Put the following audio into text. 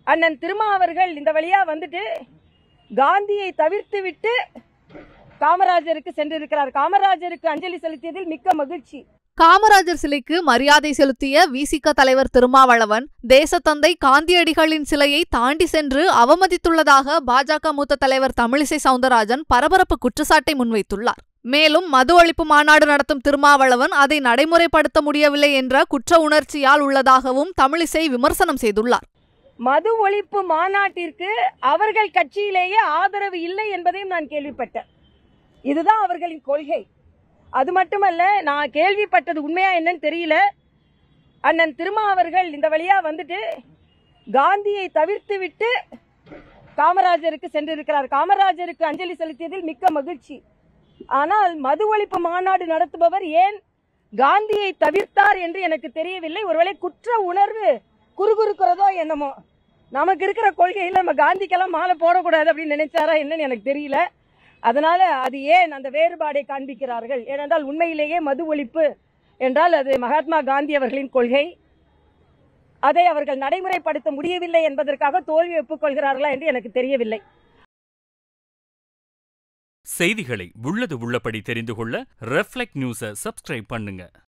அண்ணன் திருமா அவர்கள் இந்த வழியா வந்துட்டு காந்தியை தவிர்த்து விட்டு காமராஜருக்கு சென்றிருக்கிறார் காமராஜருக்கு அஞ்சலி செலுத்தியதில் மிக்க மகிழ்ச்சி காமராஜர் சிலைக்கு மரியாதை செலுத்திய விசிக தலைவர் திருமாவளவன் தேசத்தந்தை காந்தியடிகளின் சிலையை தாண்டி சென்று அவமதித்துள்ளதாக பாஜக மூத்த தலைவர் தமிழிசை சவுந்தரராஜன் பரபரப்பு குற்றச்சாட்டை முன்வைத்துள்ளார் மேலும் மது ஒழிப்பு மாநாடு நடத்தும் திருமாவளவன் அதை நடைமுறைப்படுத்த முடியவில்லை என்ற குற்ற உணர்ச்சியால் உள்ளதாகவும் தமிழிசை விமர்சனம் செய்துள்ளார் மது ஒழிப்பு மாநாட்டிற்கு அவர்கள் கட்சியிலேயே ஆதரவு இல்லை என்பதையும் நான் கேள்விப்பட்டேன் இதுதான் அவர்களின் கொள்கை அது மட்டுமல்ல நான் கேள்விப்பட்டது உண்மையா என்னன்னு தெரியல அண்ணன் திருமா அவர்கள் இந்த வழியா வந்துட்டு காந்தியை தவிர்த்து விட்டு காமராஜருக்கு சென்றிருக்கிறார் காமராஜருக்கு அஞ்சலி செலுத்தியதில் மிக்க மகிழ்ச்சி ஆனால் மது ஒழிப்பு மாநாடு நடத்துபவர் ஏன் காந்தியை தவிர்த்தார் என்று எனக்கு தெரியவில்லை ஒருவேளை குற்ற உணர்வு குறுகுறுக்கிறதோ என்னமோ நமக்கு இருக்கிற கொள்கையில் நம்ம காந்திக்கெல்லாம் மாலை போடக்கூடாது அப்படின்னு நினைச்சாரா என்னன்னு எனக்கு தெரியல அதனால அது ஏன் அந்த வேறுபாடை காண்பிக்கிறார்கள் ஏனென்றால் உண்மையிலேயே மது ஒழிப்பு என்றால் அது மகாத்மா காந்தி அவர்களின் கொள்கை அதை அவர்கள் நடைமுறைப்படுத்த முடியவில்லை என்பதற்காக தோல்வி ஒப்புக்கொள்கிறார்களா என்று எனக்கு தெரியவில்லை செய்திகளை உள்ளது உள்ளபடி தெரிந்து கொள்ள ரெஃப்ளெக்ட் நியூஸை சப்ஸ்கிரைப் பண்ணுங்க